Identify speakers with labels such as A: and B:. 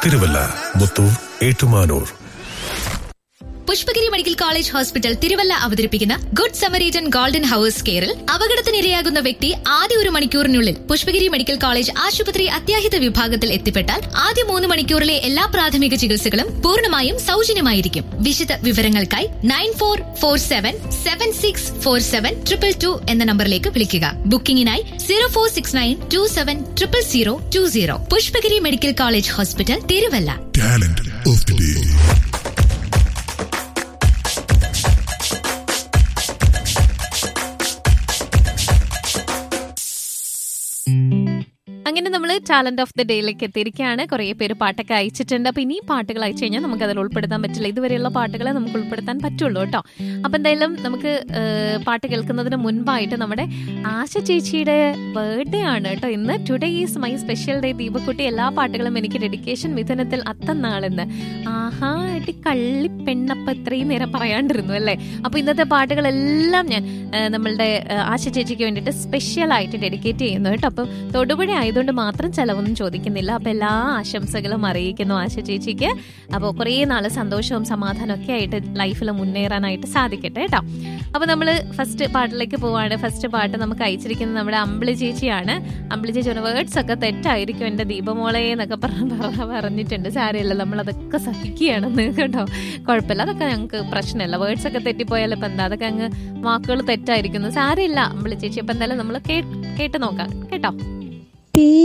A: Thiruvalla Muthoor Ettumanoor
B: Pushpagiri medical college hospital Thiruvalla അവതരിപ്പിക്കുന്ന good Samaritan golden hours കെയറിൽ അപകടത്തിനിരയാകുന്ന വ്യക്തി ആദ്യ ഒരു മണിക്കൂറിനുള്ളിൽ പുഷ്പഗിരി മെഡിക്കൽ കോളേജ് ആശുപത്രി അത്യാഹിത വിഭാഗത്തിൽ എത്തിപ്പെട്ടാൽ ആദ്യ മൂന്ന് മണിക്കൂറിലെ എല്ലാ പ്രാഥമിക ചികിത്സകളും പൂർണ്ണമായും സൗജന്യമായിരിക്കും വിശദ വിവരങ്ങൾക്കായി nine four four seven seven six four seven triple two എന്ന നമ്പറിലേക്ക് വിളിക്കുക ബുക്കിംഗിനായി zero four six nine two seven triple zero two zero Pushpagiri medical college hospital Thiruvalla
C: Talent of the day.
D: അങ്ങനെ നമ്മൾ ടാലന്റ് ഓഫ് ദ ഡേയിലേക്ക് എത്തിയിരിക്കുകയാണ് കുറേ പേര് പാട്ടൊക്കെ അയച്ചിട്ടുണ്ട് അപ്പൊ ഇനി പാട്ടുകൾ അയച്ചു കഴിഞ്ഞാൽ നമുക്ക് അതിൽ ഉൾപ്പെടുത്താൻ പറ്റില്ല ഇതുവരെയുള്ള പാട്ടുകളെ നമുക്ക് ഉൾപ്പെടുത്താൻ പറ്റുള്ളൂ കേട്ടോ അപ്പൊ എന്തായാലും നമുക്ക് ഏഹ്, പാട്ട് കേൾക്കുന്നതിന് മുൻപായിട്ട് നമ്മുടെ ആശ ചേച്ചിയുടെ ബർത്ത്ഡേ ആണ് കേട്ടോ ഇന്ന് today is my special day Deepakkutty എല്ലാ പാട്ടുകളും എനിക്ക് ഡെഡിക്കേഷൻ മിഥുനത്തിൽ അത്തന്നാളെന്ന് ആഹാ എടി കള്ളി പെണ്ണപ്പ ഇത്രയും നേരം പറയാണ്ടിരുന്നു അല്ലേ അപ്പൊ ഇന്നത്തെ പാട്ടുകളെല്ലാം ഞാൻ ഏഹ്, നമ്മളുടെ ഏഹ്, ആശ ചേച്ചിക്ക് വേണ്ടിയിട്ട് സ്പെഷ്യൽ ആയിട്ട് ഡെഡിക്കേറ്റ് ചെയ്യുന്നു കേട്ടോ അപ്പം തൊടുപുഴ ആയതുകൊണ്ട് മാത്രം ചിലവൊന്നും ചോദിക്കുന്നില്ല അപ്പൊ എല്ലാ ആശംസകളും അറിയിക്കുന്നു ആശ ചേച്ചിക്ക് അപ്പോൾ കുറേ നാള് സന്തോഷവും സമാധാനവും ഒക്കെ ആയിട്ട് ലൈഫിൽ മുന്നേറാനായിട്ട് സാധിക്കട്ടെ കേട്ടോ അപ്പൊ നമ്മൾ ഫസ്റ്റ് പാട്ടിലേക്ക് പോവാണ് ഫസ്റ്റ് പാട്ട് നമുക്ക് അയച്ചിരിക്കുന്നത് നമ്മുടെ അമ്പിളി ചേച്ചിയാണ് അമ്പിളി ചേച്ചി വേർഡ്സ് ഒക്കെ തെറ്റായിരിക്കും എൻ്റെ ദീപമോളെ എന്നൊക്കെ പറഞ്ഞ് പറ- പറഞ്ഞിട്ടുണ്ട് സാരമില്ല നമ്മൾ അതൊക്കെ സഹിക്കുകയാണെന്ന് കേട്ടോ കുഴപ്പമില്ല അതൊക്കെ ഞങ്ങൾക്ക് പ്രശ്നമില്ല വേർഡ്സ് ഒക്കെ തെറ്റിപ്പോയാൽ ഇപ്പം എന്താ അതൊക്കെ അങ്ങ് വാക്കുകൾ തെറ്റായിരിക്കുന്നു സാരമില്ല അമ്പിളി ചേച്ചി അപ്പം എന്തായാലും നമ്മൾ കേട്ട് നോക്കാം കേട്ടോ